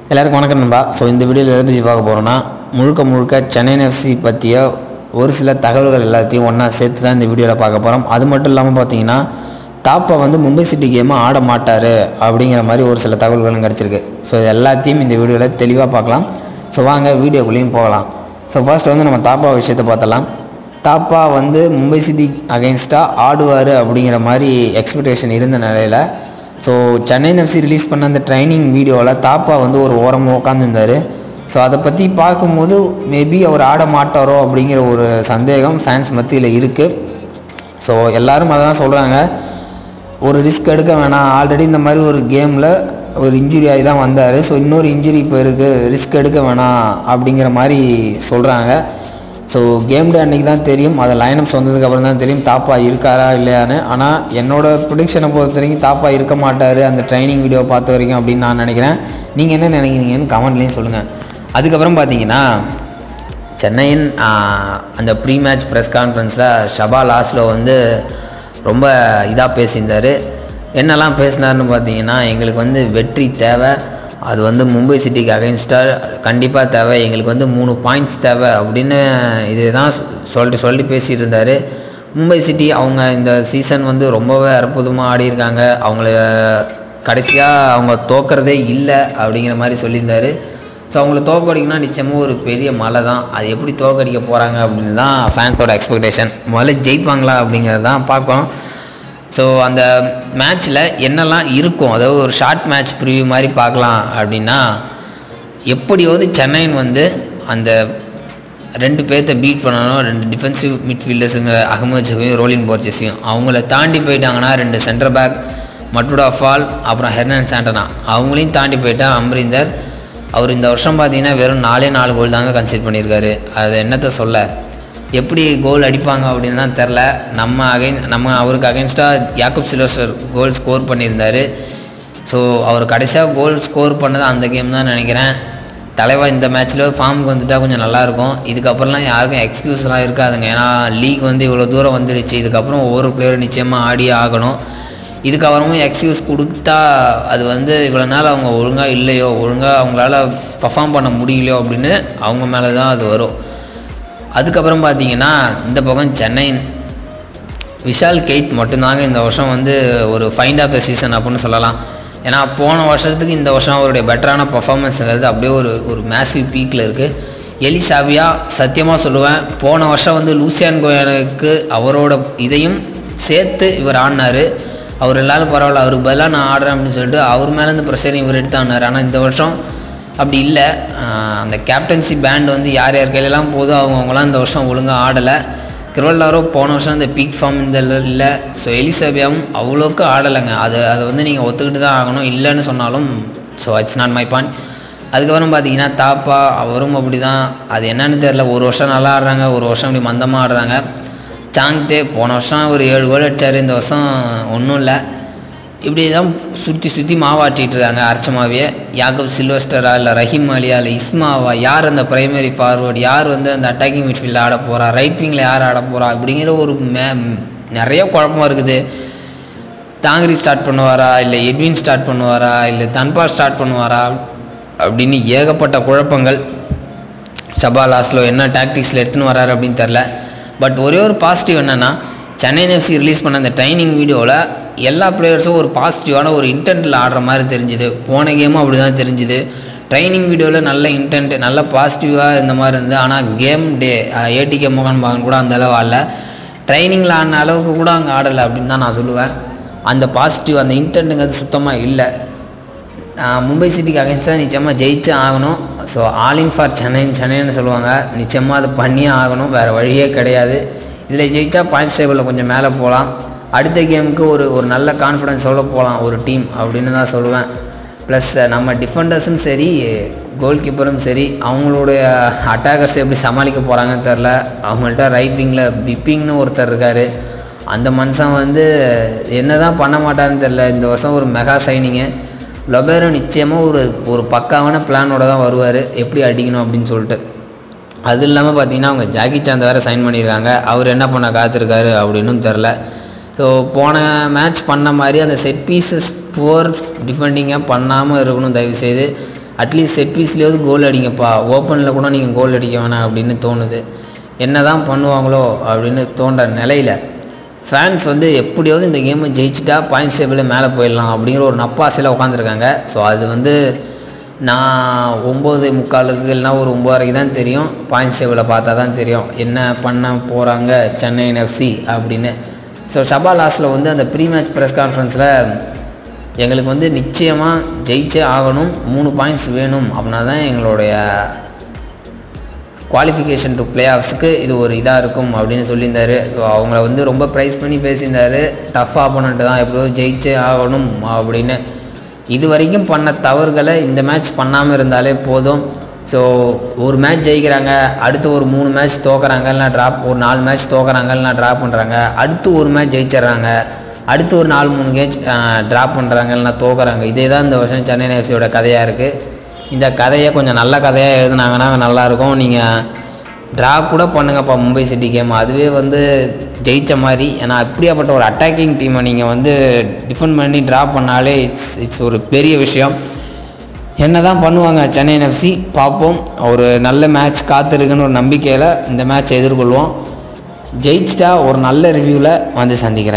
எல்லாருக்கும் வணக்கம் நண்பா ஸோ இந்த வீடியோவில் எதை பற்றி பார்க்க போகிறோன்னா முழுக்க முழுக்க சென்னை எஃப்சி பற்றிய ஒரு சில தகவல்கள் எல்லாத்தையும் ஒன்றா சேர்த்து தான் இந்த வீடியோவில் பார்க்க போகிறோம் அது மட்டும் இல்லாமல் பார்த்தீங்கன்னா தாப்பா வந்து மும்பை சிட்டி கேமை ஆட மாட்டார் அப்படிங்கிற மாதிரி ஒரு சில தகவல்களும் கிடச்சிருக்கு ஸோ இது எல்லாத்தையும் இந்த வீடியோவில் தெளிவாக பார்க்கலாம் ஸோ வாங்க வீடியோக்குள்ளேயும் போகலாம் ஸோ ஃபர்ஸ்ட் வந்து நம்ம தாப்பா விஷயத்தை பார்த்தலாம் தாப்பா வந்து மும்பை சிட்டி அகைன்ஸ்டாக ஆடுவார் அப்படிங்கிற மாதிரி எக்ஸ்பெக்டேஷன் இருந்த நிலையில் ஸோ சென்னை எஃப்சி ரிலீஸ் பண்ண அந்த ட்ரைனிங் வீடியோவில் தாப்பா வந்து ஒரு ஓரமாக உட்காந்துருந்தார் ஸோ அதை பற்றி பார்க்கும்போது மேபி அவர் ஆட மாட்டாரோ அப்படிங்கிற ஒரு சந்தேகம் ஃபேன்ஸ் மத்தியில் இருக்குது ஸோ எல்லாரும் அதை தான் சொல்கிறாங்க ஒரு ரிஸ்க் எடுக்க வேணாம் ஆல்ரெடி இந்த மாதிரி ஒரு கேமில் ஒரு இன்ஜுரி ஆகி தான் வந்தார் ஸோ இன்னொரு இன்ஜுரி இப்போ இருக்குது ரிஸ்க் எடுக்க வேணாம் அப்படிங்கிற மாதிரி சொல்கிறாங்க ஸோ கேம் டே அன்றைக்கி தான் தெரியும் அது லைனப்ஸ் வந்ததுக்கு அப்புறம் தான் தெரியும் தாப்பா இருக்காரா இல்லையான்னு ஆனால் என்னோட ப்ரொடிக்ஷனை பொறுத்த வரைக்கும் தாப்பா இருக்க மாட்டார் அந்த ட்ரைனிங் வீடியோ பார்த்த வரைக்கும் அப்படின்னு நான் நினைக்கிறேன் நீங்கள் என்ன நினைக்கிறீங்கன்னு கமெண்ட்லேயும் சொல்லுங்கள் அதுக்கப்புறம் பார்த்தீங்கன்னா சென்னையின் ஆஹ், அந்த ப்ரீ மேட்ச் ப்ரெஸ் கான்ஃபரன்ஸில் ஷபா லாஸ்டில் வந்து ரொம்ப இதாக பேசியிருந்தார் என்னெல்லாம் பேசினாருன்னு பார்த்தீங்கன்னா எங்களுக்கு வந்து வெற்றி தேவை அது வந்து மும்பை சிட்டிக்கு அகைன்ஸ்டாக கண்டிப்பாக தேவை எங்களுக்கு வந்து மூணு பாயிண்ட்ஸ் தேவை அப்படின்னு இதுதான் சொல்லிட்டு சொல்லிட்டு பேசிகிட்டு இருந்தார் மும்பை சிட்டி அவங்க இந்த சீசன் வந்து ரொம்பவே அற்புதமாக ஆடியிருக்காங்க அவங்கள கடைசியாக அவங்க தோக்கிறதே இல்லை அப்படிங்கிற மாதிரி சொல்லியிருந்தாரு ஸோ அவங்கள தோக்கடிக்கணும்னா நிச்சயமாக ஒரு பெரிய மலை தான் அது எப்படி தோக்கடிக்க போகிறாங்க அப்படின்னு தான் ஃபேன்ஸோட எக்ஸ்பெக்டேஷன் முதல்ல ஜெயிப்பாங்களா அப்படிங்கிறது தான் பார்ப்போம் ஸோ அந்த மேட்ச்சில் என்னெல்லாம் இருக்கும் அதாவது ஒரு ஷார்ட் மேட்ச் ப்ரிவ்யூ மாதிரி பார்க்கலாம் அப்படின்னா எப்படியாவது சென்னையின் வந்து அந்த ரெண்டு பேர்த்த பீட் பண்ணணும் ரெண்டு டிஃபென்சிவ் மிட்ஃபீல்டர்ஸுங்கிற அகமது ஜஹையும் ரோலின் போர்ச்சஸையும் அவங்கள தாண்டி போயிட்டாங்கன்னா ரெண்டு சென்டர் பேக் மட்டுடா ஃபால் அப்புறம் ஹெர்னன் சாண்டனா அவங்களையும் தாண்டி போயிட்டா அம்ரிந்தர் அவர் இந்த வருஷம் பார்த்தீங்கன்னா வெறும் நாலே நாலு கோல் தாங்க கன்சிடர் பண்ணியிருக்காரு அது என்னத்தை சொல்ல எப்படி கோல் அடிப்பாங்க அப்படின்னு தான் தெரில நம்ம அகைன் நம்ம அவருக்கு அகைன்ஸ்டாக யாக்கப் சிலோஸ்டர் கோல் ஸ்கோர் பண்ணியிருந்தாரு ஸோ அவர் கடைசியாக கோல் ஸ்கோர் பண்ணது அந்த கேம் தான் நினைக்கிறேன் தலைவா இந்த மேட்ச்சில் ஃபார்முக்கு வந்துட்டால் கொஞ்சம் நல்லாயிருக்கும் இதுக்கப்புறம்லாம் யாருக்கும் எக்ஸ்கியூஸ்லாம் இருக்காதுங்க ஏன்னா லீக் வந்து இவ்வளோ தூரம் வந்துடுச்சு இதுக்கப்புறம் ஒவ்வொரு பிளேயரும் நிச்சயமாக ஆடியே ஆகணும் இதுக்கப்புறமும் எக்ஸ்கியூஸ் கொடுத்தா அது வந்து இவ்வளோ நாள் அவங்க ஒழுங்காக இல்லையோ ஒழுங்காக அவங்களால பர்ஃபார்ம் பண்ண முடியலையோ அப்படின்னு அவங்க மேலே தான் அது வரும் அதுக்கப்புறம் பார்த்தீங்கன்னா இந்த பக்கம் சென்னை விஷால் கெய்த் மட்டும்தாங்க இந்த வருஷம் வந்து ஒரு ஃபைண்ட் ஆஃப் த சீசன் அப்படின்னு சொல்லலாம் ஏன்னா போன வருஷத்துக்கு இந்த வருஷம் அவருடைய பெட்டரான பர்ஃபார்மன்ஸுங்கிறது அப்படியே ஒரு ஒரு மேசிவ் பீக்கில் இருக்குது எலி சாவியா சத்தியமாக சொல்லுவேன் போன வருஷம் வந்து லூசியான் கோயனுக்கு அவரோட இதையும் சேர்த்து இவர் ஆடினார் அவர் எல்லாரும் பரவாயில்ல அவருக்கு பதிலாக நான் ஆடுறேன் அப்படின்னு சொல்லிட்டு அவர் மேலேருந்து ப்ரெஷரையும் இவர் எடுத்து ஆடினார் ஆனால் இந்த வருஷம் அப்படி இல்லை ஆஹ் அந்த கேப்டன்சி பேண்ட் வந்து யார் யார் கையிலலாம் போதோ அவங்கவுங்களாம் இந்த வருஷம் ஒழுங்காக ஆடலை கிரோல்லாரோ போன வருஷம் இந்த பீக் ஃபார்ம் இந்த இல்லை ஸோ எலிசபியாவும் அவ்வளோக்கு ஆடலைங்க அது அதை வந்து நீங்கள் ஒத்துக்கிட்டு தான் ஆகணும் இல்லைன்னு சொன்னாலும் so it's not my point அதுக்கப்புறம் பார்த்தீங்கன்னா தாப்பா அவரும் அப்படி தான் அது என்னன்னு தெரில ஒரு வருஷம் நல்லா ஆடுறாங்க ஒரு வருஷம் இப்படி மந்தமாக ஆடுறாங்க சாங்தே போன வருஷம் ஒரு ஏழு கோல் அடிச்சார் இந்த வருஷம் ஒன்றும் இல்லை இப்படி தான் சுற்றி சுற்றி மாவாட்டிட்டு இருக்காங்க அர்ச்சமாவே யாக்கப் சில்வஸ்டரா இல்லை ரஹீம் அலியா இல்லை இஸ்மாவா யார் அந்த பிரைமரி ஃபார்வர்டு யார் வந்து அந்த அட்டாக்கிங் மிட்ஃபீல்டில் ஆட போகிறா ரைட் விங்கில் யார் ஆட போகிறா அப்படிங்கிற ஒரு மே நிறைய குழப்பம் இருக்குது தாங்கரி ஸ்டார்ட் பண்ணுவாரா இல்லை எட்வின் ஸ்டார்ட் பண்ணுவாரா இல்லை தன்பா ஸ்டார்ட் பண்ணுவாரா அப்படின்னு ஏகப்பட்ட குழப்பங்கள் சபா லாஸ்டில் என்ன டாக்டிக்ஸில் எடுத்துன்னு வராரு அப்படின்னு தெரில பட் ஒரே ஒரு பாசிட்டிவ் என்னென்னா சென்னை எஃப்சி ரிலீஸ் பண்ண அந்த ட்ரைனிங் வீடியோவில் எல்லா பிளேயர்ஸும் ஒரு பாசிட்டிவான ஒரு இன்டென்ட்டில் ஆடுற மாதிரி தெரிஞ்சுது போன கேமும் அப்படி தான் தெரிஞ்சுது ட்ரைனிங் வீடியோவில் நல்ல இன்டென்ட் நல்ல பாசிட்டிவாக இந்த மாதிரி இருந்தது ஆனால் கேம் டே ஏடிகே மோகன் பாகன் கூட அந்த அளவு ஆடல ட்ரைனிங்கில் ஆடின அளவுக்கு கூட அங்கே ஆடலை அப்படின்னு தான் நான் சொல்லுவேன் அந்த பாசிட்டிவ் அந்த இன்டென்ட்டுங்கிறது சுத்தமாக இல்லை ஆஹ் மும்பை சிட்டிக்கு அகேன்ஸ்டாக நிச்சயமாக ஜெயிச்சு ஆகணும் so all in for Chennai சென்னைன்னு சொல்லுவாங்க நிச்சயமாக அது பண்ணியே ஆகணும் வேறு வழியே கிடையாது இதில் ஜெயிச்சா பாயிண்ட்ஸ் டேபிளில் கொஞ்சம் மேலே போகலாம் அடுத்த கேமுக்கு ஒரு ஒரு நல்ல கான்ஃபிடென்ஸோடு போகலாம் ஒரு டீம் அப்படின்னு தான் சொல்லுவேன் ப்ளஸ் நம்ம டிஃபெண்டர்ஸும் சரி கோல் கீப்பரும் சரி அவங்களுடைய அட்டாக்கர்ஸ் எப்படி சமாளிக்க போகிறாங்கன்னு தெரில அவங்கள்ட்ட ரைட் விங்கில் பிப்பிங்னு ஒருத்தர் இருக்கார் அந்த மனுஷன் வந்து என்ன தான் பண்ண மாட்டாருன்னு தெரில இந்த வருஷம் ஒரு மெகா சைனிங்கு லொபேரோ நிச்சயமாக ஒரு ஒரு பக்காவான பிளானோட தான் வருவார் எப்படி அடிக்கணும் அப்படின்னு சொல்லிட்டு அது இல்லாமல் பார்த்தீங்கன்னா அவங்க ஜாக்கி சாந்த் வேறு சைன் பண்ணியிருக்காங்க அவர் என்ன பண்ண காத்திருக்காரு அப்படின்னும் தெரில ஸோ போன மேட்ச் பண்ண மாதிரி அந்த செட் பீசஸ் போர் டிஃபெண்டிங்காக பண்ணாமல் இருக்கணும் தயவுசெய்து அட்லீஸ்ட் செட் பீஸ்லேயாவது கோல் அடிங்கப்பா ஓப்பனில் கூட நீங்கள் கோல் அடிக்க வேணாம் அப்படின்னு தோணுது என்ன தான் பண்ணுவாங்களோ அப்படின்னு தோன்ற நிலையில் ஃபேன்ஸ் வந்து எப்படியாவது இந்த கேமை ஜெயிச்சிட்டா பாயிண்ட்ஸ் டேபிளில் மேலே போயிடலாம் அப்படிங்கிற ஒரு நப்பாசையில் உட்காந்துருக்காங்க ஸோ அது வந்து நான் ஒம்பது முக்காலுக்கு இல்லைனா ஒரு ஒம்பதரைக்கு தான் தெரியும் பாயிண்ட்ஸ் டேபிளை பார்த்தா தான் தெரியும் என்ன பண்ண போகிறாங்க சென்னை எஃப்சி அப்படின்னு ஸோ சபா லாஸ்ட்டில் வந்து அந்த ப்ரீ மேட்ச் ப்ரெஸ் கான்ஃபரன்ஸில் எங்களுக்கு வந்து நிச்சயமாக ஜெயிச்சே ஆகணும் மூணு பாயிண்ட்ஸ் வேணும் அப்படின்னா தான் எங்களுடைய குவாலிஃபிகேஷன் டு பிளே ஆஃப்ஸுக்கு இது ஒரு இதாக இருக்கும் அப்படின்னு சொல்லியிருந்தாரு ஸோ அவங்கள வந்து ரொம்ப ப்ரைஸ் பண்ணி பேசியிருந்தாரு டஃப் ஆப்போனண்ட்டு தான் எப்படியோ ஜெயிச்சே ஆகணும் அப்படின்னு இது வரைக்கும் பண்ண தவறுகளை இந்த மேட்ச் பண்ணாமல் இருந்தாலே போதும் ஸோ ஒரு மேட்ச் ஜெயிக்கிறாங்க அடுத்து ஒரு மூணு மேட்ச் தோக்குறாங்க இல்லைனா ட்ராப் ஒரு நாலு மேட்ச் தோக்குறாங்க இல்லைனா ட்ராப் பண்ணுறாங்க அடுத்து ஒரு மேட்ச் ஜெயிச்சிடுறாங்க அடுத்து ஒரு நாலு மூணு மேட்ச் ட்ராப் பண்ணுறாங்க இல்லைனா தோக்குறாங்க இதே தான் இந்த வருஷம் சென்னை எஃப்சியோட கதையாக இருக்குது இந்த கதையை கொஞ்சம் நல்ல கதையாக எழுதுனாங்கன்னா நல்லாயிருக்கும் நீங்கள் ட்ரா கூட பண்ணுங்கப்பா மும்பை சிட்டி கேம் அதுவே வந்து ஜெயித்த மாதிரி ஏன்னா அப்படியாப்பட்ட ஒரு அட்டாக்கிங் டீமை நீங்கள் வந்து டிஃபெண்ட் பண்ணி ட்ரா பண்ணாலே இட்ஸ் இட்ஸ் ஒரு பெரிய விஷயம் என்ன தான் பண்ணுவாங்க சென்னை எஃப்சி பார்ப்போம் ஒரு நல்ல மேட்ச் காத்திருக்குன்னு ஒரு நம்பிக்கையில் இந்த மேட்ச் எதிர்கொள்வோம் ஜெயிச்சிட்டா ஒரு நல்ல ரிவ்யூவில் வந்து சந்திக்கிறேன்